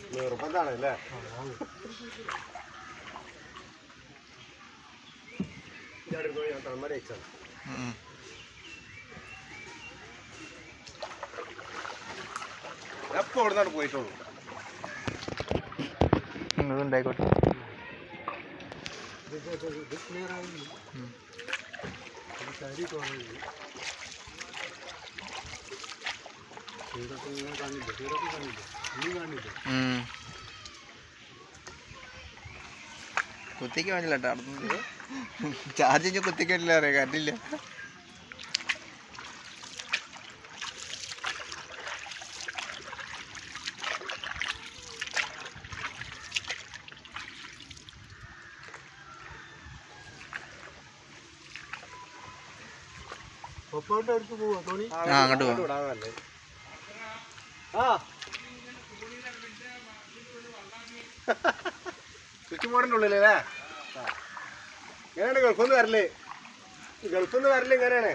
നിർബന്ധമാണ് അല്ലേ ഞാൻ തന്മാരെ അയച്ചാണ് ഉം. എപ്പോ ഇവിടെ നിന്നാണ് പോയിട്ടുള്ളൂ ഉം, അതുണ്ടായിക്കോട്ടെ ഉം. ഉം. കുത്തിക്ക് വേണ്ടില്ല കേട്ടോ അടുത്തുനിന്ന് ചാർജ് കഴിഞ്ഞ് കുത്തിക്കില്ല അറിയാം കണ്ടില്ല ഒപ്പോട്ട് അടുത്ത് പോവാ തോണി ആ, അങ്ങോട്ട് പോവാം. വിടാനല്ലേ ആ സ്വിച്ച് ബോർഡിന്റെ ഉള്ളിലല്ലേ ആ. എങ്ങനെയാണ് ഗൾഫിൽ നിന്ന് വരല് ഗൾഫിൽ നിന്ന് വരല് എങ്ങനെയാണ്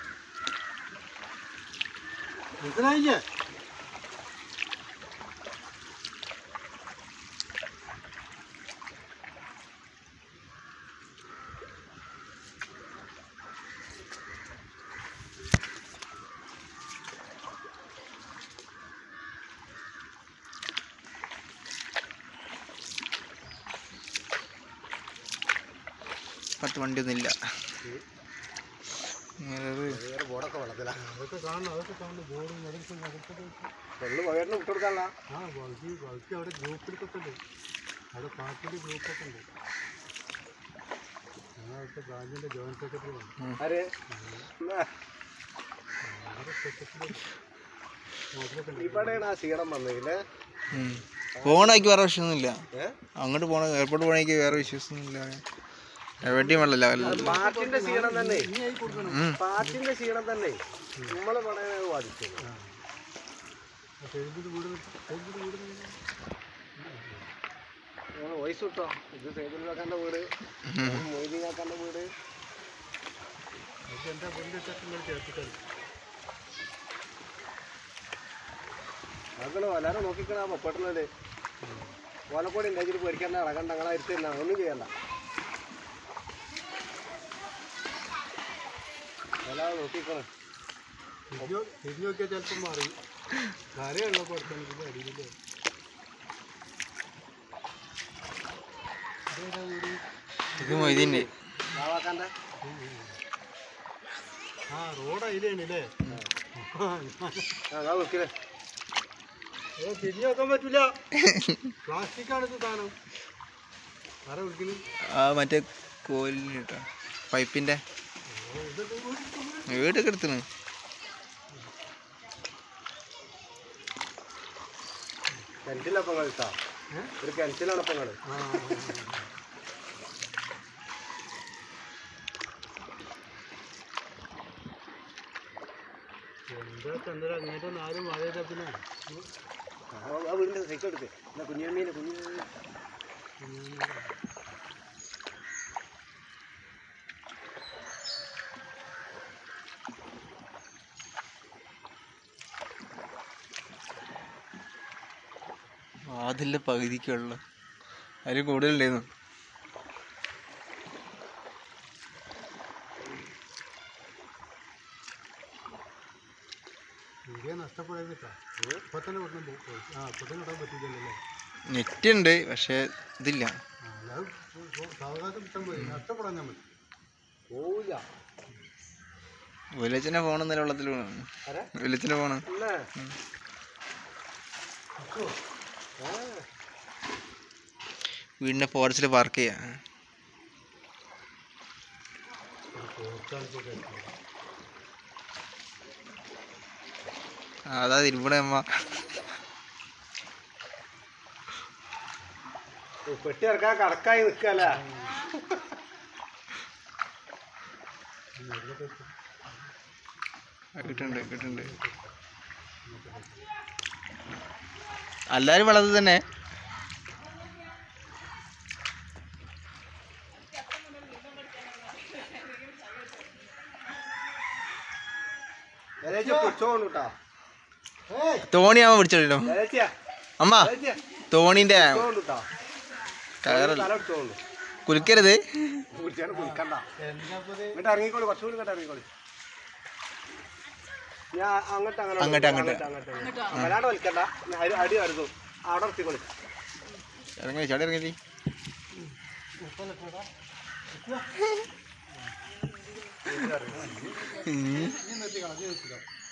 മനസ്സിലായില്ലേ പത്ത് വണ്ടിയൊന്നും ഇല്ല അത് വേറെ ബോർഡൊക്കെ വെള്ളത്തിലാ അതൊക്കെ കാണണം അതൊക്കെ കാണണം ബോർഡും അതൊക്കെ അതൊക്കെ വെള്ളു വയറിന് വിട്ടു കൊടുക്കാനുള്ള ആ ബാക്കി ബാക്കി അവിടെ ഗ്രൂപ്പിലൊക്കെ ഉണ്ട് അവിടെ പാർട്ടിയുടെ ഗ്രൂപ്പൊക്കെ ഉണ്ട് ഞാൻ അവിടുത്തെ ബ്രാഞ്ചിൻ്റെ ജോയിൻറ്റ് സെക്രട്ടറി ആണ് ആര് എന്നാ, അവിടെ സെക്രട്ടറി അതിലൊക്കെ ഉണ്ട് ഇവിടെയാണ് ആ ക്ഷീണം വന്നതില്ലേ പോകണേക്ക് വേറെ വിഷയമൊന്നുമില്ല ഏ അങ്ങോട്ട് പോണ എയർപോർട്ട് പോകണേക്ക് വേറെ വിശ്വാസമൊന്നുമില്ല എവിടെയും വെള്ളമില്ല വല്ല- പാട്ടിന്റെ ക്ഷീണം തന്നെ ഇനി ആയി കൊടുക്കണം ഉം. പാട്ടിന്റെ ക്ഷീണം തന്നെ നമ്മളെ പടയെ ബാധിച്ചത് അപ്പോൾ എഴുതിട്ട് വീട് എഴുതിട്ട് വീട് നിൽക്കണം. വോയിസ് കിട്ടോ ഇത് സേതുലാക്കാന്റെ വീട് മൊയ്തീനാക്കാന്റെ വീട് അത് എൻ്റെ വലിയ ചെക്കൻ്റെ ചേർത്തിട്ടാണ് അതൊക്കെ വല്ലാതെ നോക്കിക്കണ പൊപ്പട്ടുന്നത് ഓലക്കോടി ഉണ്ടാക്കിട്ട് പേടിക്കണ്ട ഇളകണ്ട ഞങ്ങളെ അടുത്ത് തന്നെ ഒന്നും ചെയ്യണ്ട വല്ലാതെ നോക്കിക്കണേ തിരിഞ്ഞു തിരിഞ്ഞു നോക്കിയാൽ ചിലപ്പം മാറി കരയുള്ള കൊടുക്കണമെങ്കിൽ അടിയില്ലേ ഇതേതാ വീട് ഇത് മൊയ്തീൻ്റെ ബാവാക്കാന്റെ ആ റോഡ് അതിലാണ് അല്ലേ ആ ഞാൻ നോക്കില്ലേ ഓ തിരിഞ്ഞു നോക്കാൻ പറ്റൂല പ്ലാസ്റ്റിക് ആണ് ഇത് സാധനം ആരാ വിളിക്കുന്നു ആ മറ്റേ കോലിന് കേട്ടോ പൈപ്പിൻ്റെ ഓ, ഇതൊക്കെ വീട് വീടൊക്കെ എടുത്തിന് കിണറ്റിലപ്പം കളിട്ടാ ഏ? ഒരു കിണറ്റിലാണ് ഇപ്പം കളി ആ, ആ, ആ. എന്താ ചന്ദ്ര അങ്ങേറ്റം ആരും മഴ ചെയ്താ പിന്നെ ആ വീടിന്റെ സൈക്കിൾ എടുത്ത് എന്നാ കുഞ്ഞമ്മീനെ കുഞ്ഞു അതില്ല പകുതിക്കുള്ള അതിൽ കൂടുതലുണ്ടായിരുന്നു വീഡിയോ നഷ്ടപ്പെടരുത് കേട്ടോ ഇപ്പൊ തന്നെ വിടണം പോയി ആ ഇപ്പൊ തന്നെ ഇടാൻ പറ്റില്ലല്ലോ അല്ലേ നെറ്റ് ഉണ്ട് പക്ഷേ ഇതില്ല ആ അല്ലാതെ സാവകാശം വിട്ടാൽ മതി നഷ്ടപ്പെടാൻ ഞാൻ മതി പോവില്ല വിളിച്ചിൻ്റെ ഫോൺ ഇന്നലെ വെള്ളത്തിൽ വീണു ആരാ വിളിച്ചിൻ്റെ ഫോണ് എന്നാ വീടിൻ്റെ ഫോറസ്റ്റിൽ പാർക്ക് ചെയ്യാം ആ, അതാ തിരുമ്പണ അമ്മ പെട്ടി ഇറക്കാൻ കടക്കായി നിൽക്കല്ലേ കിട്ടുന്നുണ്ട് കിട്ടുന്നുണ്ട് എല്ലാവരും വെള്ളത്തിൽ തന്നെ പിടിച്ചോണ്ട് കേട്ടാ തോണിയാവുമ്പോ പിടിച്ചോ ഏച്ചിയാ അമ്മ ഏച്ചിയാ തോണിന്റെ തോന്നുട്ടാ കയറല്ല തല എടുത്തോണ്ട് കുലിക്കരുത് കുടിച്ചാണ് കുളിക്കണ്ട എന്താ ഇങ്ങോട്ട് ഇറങ്ങിക്കോളി കുറച്ചുകൂടി ഇങ്ങോട്ട് ഇറങ്ങിക്കോളി ഞാൻ അങ്ങോട്ട് അങ്ങനെ അങ്ങോട്ട്, അങ്ങോട്ട്. അങ്ങോട്ട് വല്ലാണ്ട് വലിക്കണ്ട ഞാൻ അടി അടി വരുന്നു അവിടെ നിർത്തിക്കോളി ഇറങ്ങി ചാടി ഇറങ്ങി നിർത്തിക്കണം അത് നിർത്തിക്കണം